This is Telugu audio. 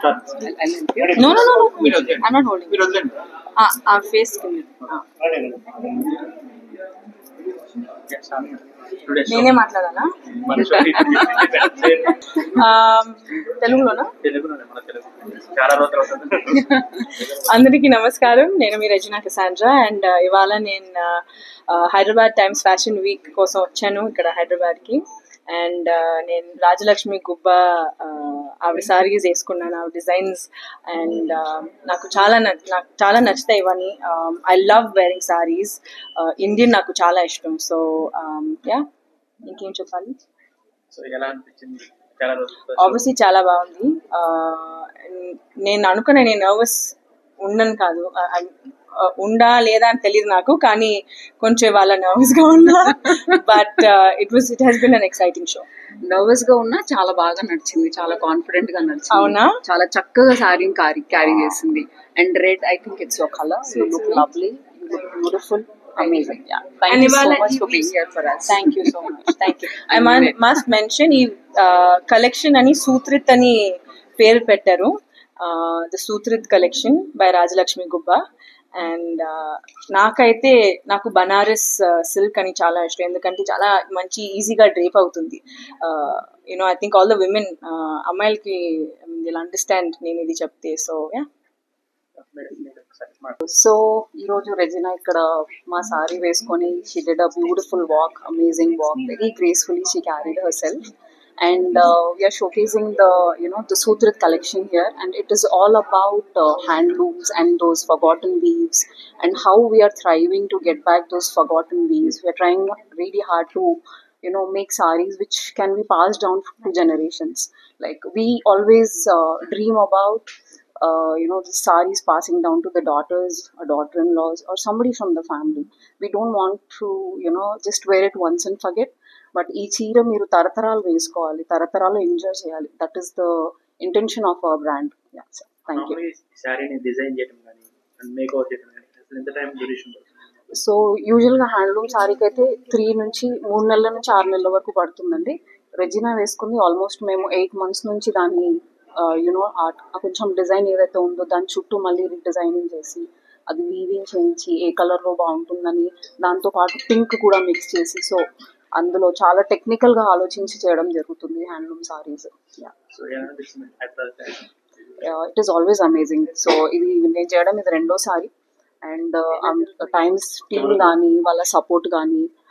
No, no, no, no. మీరు వదిలేండి. I'm not holding. మీరు వదిలేండి. Ah, our face can. Ah. Yes, I'm today show. నేనే మాట్లాడాలా మన show కి Um, తెలుగులోనా తెలుగులోనే, మన తెలుగు. చాలా రోజులు అవుతుంది. అందరికీ నమస్కారం నేను మీ రజనా కసాండ్రా అండ్ ఇవాళ నేను హైదరాబాద్ టైమ్స్ ఫ్యాషన్ వీక్ కోసం వచ్చాను ఇక్కడ హైదరాబాద్కి అండ్ నేను రాజలక్ష్మి గుబ్బ uh, ఆవిడ సారీస్ వేసుకున్నాను ఆవిడ డిజైన్స్ అండ్ నాకు చాలా నచ్- నాకు చాలా నచ్చుతాయి ఇవన్నీ I love wearing saris Indian నాకు చాలా ఇష్టం సో యా ఇంకేం చెప్పాలి సో ఎలా అనిపించింది చాలా రోజులు ఆబ్వియస్లీ చాలా బాగుంది ఆ, నేను అనుకునే నేను నర్వస్ ఉండను కాదు ఆ, ఆ, ఉండా లేదా అని తెలియదు నాకు కానీ కొంచెం వాళ్ళ నర్వస్ గా ఉన్నా but it was it has been an exciting show nervous గా ఉన్నా చాలా బాగా నడిచింది చాలా కాన్ఫిడెంట్ గా నడిచింది అవునా? చాలా చక్కగా సారీ క్యారీ క్యారీ చేసింది and red I think it's your colour you look lovely you look beautiful amazing thank And you so ఇవాళ మచ్ ఈ for being here for us thank you so much thank you I must mention ఈ కలెక్షన్ అని సూత్రిత్ అని పేరు పెట్టారు the Sutrith collection by Rajalakshmi Gubba and నాకైతే నాకు బనారస్ సిల్క్ అని చాలా ఇష్టం ఎందుకంటే చాలా మంచి ఈజీగా డ్రేప్ అవుతుంది you know I think all the women అమ్మాయిలకి విల్ అండర్స్టాండ్ నేను ఇది చెప్తే సో యా మీరు- మీరు ఒకసారి మాట్లాడండి. సో ఈ రోజు రెజినా ఇక్కడ మా సారీ వేసుకొని she did a beautiful walk amazing walk very gracefully she carried herself and uh, we are showcasing the you know the Sutrit collection here and it is all about uh, handlooms and those forgotten weaves and how we are thriving to get back those forgotten weaves we are trying really hard to you know make saris which can be passed down to generations like we always uh, dream about uh, you know the saris passing down to the daughters or daughter-in-laws or somebody from the family we don't want to you know just wear it once and forget but ఈ చీర మీరు తరతరాలు వేసుకోవాలి తరతరాలు ఎంజాయ్ చేయాలి that is the intention of our brand thank you మామూలుగా ఈ శారీని డిజైన్ చేయడం కానీ మేక్ ఓవర్ చేయడం కానీ అసలు ఎంత టైం డ్యూరేషన్ పడుతుంది సో యూజువల్గా హ్యాండ్లూమ్ శారీకి అయితే త్రీ నుంచి మూడు నెలల నుంచి ఆరు నెలల వరకు పడుతుందండి రెజినా వేసుకుంది ఆల్మోస్ట్ మేము ఎయిట్ మంత్స్ నుంచి దాన్ని యూనో కొంచెం డిజైన్ ఏదైతే ఉందో దాని చుట్టూ మళ్ళీ డిజైనింగ్ చేసి అది వీవింగ్ చేయించి ఏ కలర్లో బాగుంటుందని దాంతో పాటు పింక్ కూడా మిక్స్ చేసి సో అందులో చాలా టెక్నికల్గా ఆలోచించి చేయడం జరుగుతుంది హ్యాండ్లూమ్ సారీస్ సో ఎలా అనిపించింది Hyderabad it is always amazing so ఇది నేను చేయడం ఇది రెండోసారి అండ్ టైమ్స్ టీమ్ కానీ వాళ్ళ సపోర్ట్ కానీ